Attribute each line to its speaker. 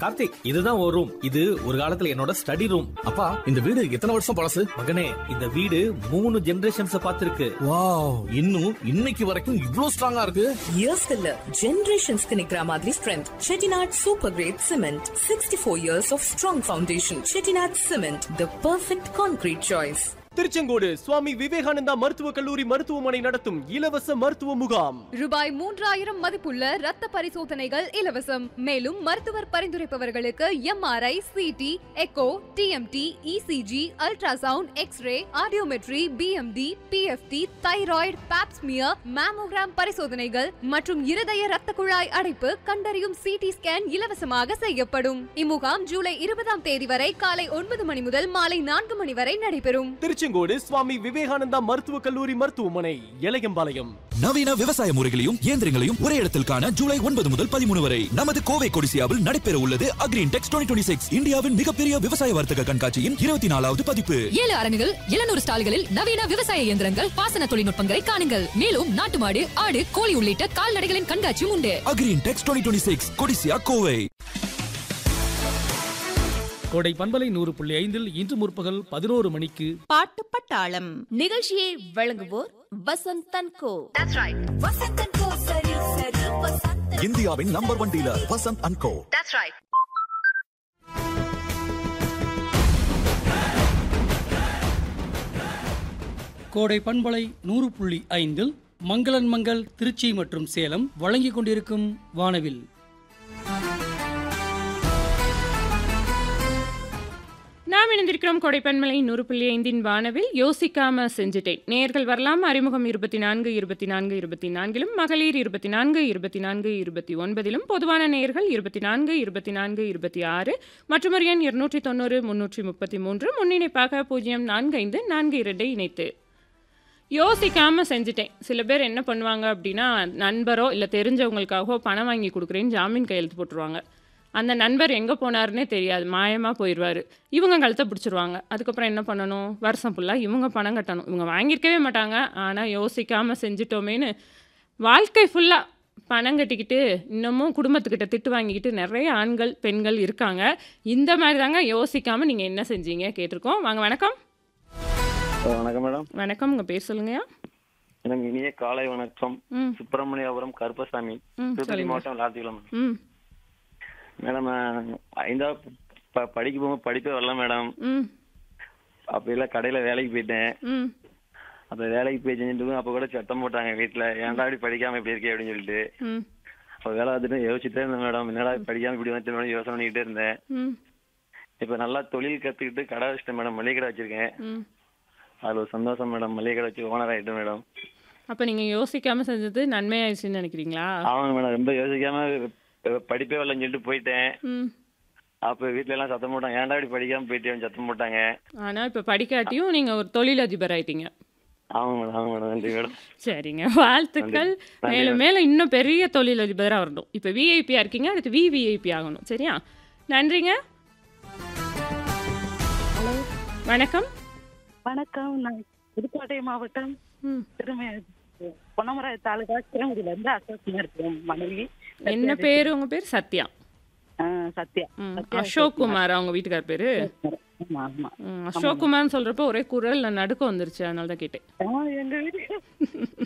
Speaker 1: கார்த்திக் இதுதான் ஒரு ரூம் இது ஒரு காலத்துல என்னோட ஸ்டடி ரூம்
Speaker 2: அப்பா இந்த வீடு எத்தனை வருஷம் பழசு
Speaker 1: மகனே இந்த வீடு மூணு ஜெனரேஷன்ஸ் பார்த்திருக்கு
Speaker 2: வாவ் இன்னும் இன்னைக்கு வரைக்கும் இவ்ளோ ஸ்ட்ராங்கா இருக்கு
Speaker 3: இயர்ஸ் இல்ல ஜெனரேஷன்ஸ்க்கு நிக்கிற மாதிரி strength Chettinad super grade cement sixty four years of strong foundation Chettinad cement the perfect concrete choice
Speaker 4: Tiruchengode Swami Vivekananda மருத்துவக் கல்லூரி மருத்துவமனை நடத்தும் இலவச மருத்துவ முகாம்
Speaker 5: ரூபாய் மூன்றாயிரம் மதிப்புள்ள ரத்த பரிசோதனைகள் இலவசம் மேலும் மருத்துவர் பரிந்துரைப்பவர்களுக்கு MRI CT echo TMT ECG ultrasound X ray audiometry BMD PFT thyroid pap smear mammogram பரிசோதனைகள் மற்றும் இருதய ரத்த குழாய் அடைப்பு கண்டறியும் சிடி ஸ்கேன் இலவசமாக செய்யப்படும் இம்முகாம் ஜூலை இருபதாம் தேதி வரை காலை ஒன்பது மணி முதல் மாலை நான்கு மணி வரை நடைபெறும்
Speaker 4: திருச்செங்கோடு சுவாமி விவேகானந்தா மருத்துவக் கல்லூரி மருத்துவமனை இளையம்பாளையம்
Speaker 6: நவீன விவசாய முறைகளையும் இயந்திரங்களையும் ஒரே இடத்தில் காண ஜூலை ஒன்பது முதல் பதிமூணு வரை நமது கோவை கொடிசியாவில் நடைபெற உள்ளது அக்ரீன் டெக்ஸ் டுவெண்ட்டி சிக்ஸ் இந்தியாவின் மிகப்பெரிய விவசாய வர்த்தக கண்காட்சியின் இருபத்தி நாலாவது பதிப்பு
Speaker 7: ஏழு அரங்குகள் எழுநூறு ஸ்டால்களில் நவீன விவசாய இயந்திரங்கள் பாசன தொழில்நுட்பங்களை காணுங்கள் மேலும் நாட்டு மாடு ஆடு கோழி உள்ளிட்ட கால்நடைகளின் கண்காட்சியும் உண்டு
Speaker 6: Agri Intex twenty six Codissia Kovai
Speaker 8: Kodai பண்பலை நூறு புள்ளி ஐந்தில் இன்று முற்பகல் பதினோரு மணிக்கு
Speaker 9: பாட்டு பட்டாளம் நிகழ்ச்சியை வழங்குவோர் வசந்த் தன்கோ
Speaker 6: இந்தியாவின் number one dealer Vasanth and co
Speaker 8: Kodai பண்பலை நூறு புள்ளி ஐந்தில் மங்களன் மங்கள் திருச்சி மற்றும் சேலம் வழங்கிக் கொண்டிருக்கும் வானவில்
Speaker 10: நாம் இணைந்திருக்கிறோம் கொடைப்பன்மலை நூறு புள்ளி ஐந்தின் வானவில் யோசிக்காம செஞ்சுட்டேன் நேர்கள் வரலாம் அறிமுகம் இருபத்தி நான்கு இருபத்தி நான்கு இருபத்தி நான்கிலும் மகளிர் இருபத்தி நான்கு இருபத்தி நான்கு இருபத்தி ஒன்பதிலும் பொதுவான நேர்கள் இருபத்தி நான்கு இருபத்தி நான்கு இருபத்தி ஆறு மற்றும் ஒரு எண் இருநூற்றி தொண்ணூறு முன்னூற்றி முப்பத்தி மூன்று முன்னிணைப்பாக பூஜ்ஜியம் நான்கு ஐந்து நான்கு இரண்டை இணைத்து யோசிக்காம செஞ்சுட்டேன் சில பேர் என்ன பண்ணுவாங்க அப்படின்னா நண்பரோ இல்லை தெரிஞ்சவங்களுக்காகவோ பணம் வாங்கி கொடுக்குறேன்னு ஜாமீன் கையெழுத்து போட்டுருவாங்க அந்த நண்பர் எங்கே போனாருன்னே தெரியாது மாயமாக போயிடுவார் இவங்க கழுத்தை பிடிச்சிருவாங்க அதுக்கப்புறம் என்ன பண்ணணும் வருஷம் ஃபுல்லாக இவங்க பணம் கட்டணும் இவங்க வாங்கியிருக்கவே மாட்டாங்க ஆனால் யோசிக்காமல் செஞ்சிட்டோமேன்னு வாழ்க்கை ஃபுல்லாக பணம் கட்டிக்கிட்டு இன்னமும் குடும்பத்துக்கிட்ட திட்டு வாங்கிக்கிட்டு நிறைய ஆண்கள் பெண்கள் இருக்காங்க இந்த மாதிரி தாங்க யோசிக்காமல் நீங்கள் என்ன செஞ்சீங்க கேட்டிருக்கோம் வாங்க வணக்கம்
Speaker 11: வணக்கம் மேடம்
Speaker 10: வணக்கம் உங்கள் பேர் சொல்லுங்கய்யா
Speaker 11: எனக்கு இனிய காலை வணக்கம்
Speaker 10: ம்
Speaker 11: சுப்பிரமணியபுரம் கருப்பசாமி
Speaker 10: ம்
Speaker 11: தூத்துக்குடி
Speaker 10: சொல்லுங்க
Speaker 11: மாவட்டம் லாத்திக்குளம்
Speaker 10: ம்
Speaker 11: மேடம் நான் ஐந்தாவது ப- படிக்க போகும்போது படிப்பே வரல மேடம்
Speaker 10: ம்
Speaker 11: அப்ப எல்லாம் கடையில வேலைக்கு போயிட்டேன்
Speaker 10: ம்
Speaker 11: அப்ப வேலைக்கு போய் செஞ்சுட்டு அப்ப கூட சத்தம் போட்டாங்க வீட்டுல ஏன்டா இப்படி படிக்காம இப்படி இருக்கே அப்படின்னு சொல்லிட்டு
Speaker 10: ம்
Speaker 11: அப்ப வேலை பார்த்துட்டு யோசிச்சுட்டே இருந்தேன் மேடம் என்னடா படிக்காம இப்படி வந்து மேடம் யோசனை பண்ணிக்கிட்டே இருந்தேன்
Speaker 10: ம்
Speaker 11: இப்ப நல்லா தொழில் கத்துக்கிட்டு கடை வச்சிட்டேன் மேடம் மளிகை கடை வச்சிருக்கேன்
Speaker 10: ம்
Speaker 11: அதுல ஒரு சந்தோஷம் மேடம் மளிகை கடை வச்சு ஓனர் ஆயிட்டேன் மேடம்
Speaker 10: அப்போ நீங்கள் யோசிக்காமல் செஞ்சது நன்மையாயிடுச்சுன்னு நினைக்கிறீங்களா
Speaker 11: ஆமாங்க மேடம் ரொம்ப யோசிக்காம அஹ், படிப்பே வரலன்னு சொல்லிட்டு போயிட்டேன்
Speaker 10: ம்
Speaker 11: அப்ப வீட்ல எல்லாம் சத்தம் போட்டாங்க ஏன்டா இப்படி படிக்காம போயிட்டேன்னு சத்தம் போட்டாங்க
Speaker 10: ஆனால் இப்போ படிக்காட்டியும் நீங்கள் ஒரு தொழிலதிபர் ஆயிட்டீங்க
Speaker 11: ஆமாங்க மேடம் ஆமாங்க மேடம் நன்றி மேடம்
Speaker 10: சரிங்க வாழ்த்துக்கள்
Speaker 11: நன்றி. நன்றி
Speaker 10: மேலும்
Speaker 11: மேடம்.
Speaker 10: மேலும் இன்னும் பெரிய தொழிலதிபராக வரணும் இப்போ விஐபியாக இருக்கீங்க அடுத்து விவிஐபி ஆகணும் சரியா நன்றிங்க வணக்கம்
Speaker 12: வணக்கம் நான் புதுக்கோட்டை மாவட்டம்
Speaker 10: ம்
Speaker 12: திரும்ப பொன்னமராய தாலுகா சிறங்குடியில இருந்து அசோக் இருக்கேன் மனைவி
Speaker 10: என்ன பேர் உங்கள் பேர் சத்யா
Speaker 12: ஆ, சத்யா
Speaker 10: ம்,
Speaker 12: சத்யா
Speaker 10: அசோக் குமார் அவங்க வீட்டுக்கார் பேரு
Speaker 12: ஆமா ஆமா
Speaker 10: ம், அசோக் குமார்னு சொல்றப்போ ஒரே குரல் நடுக்கம் வந்துருச்சு அதனால தான் கேட்டேன்
Speaker 12: ஆ, எங்க வீட்டு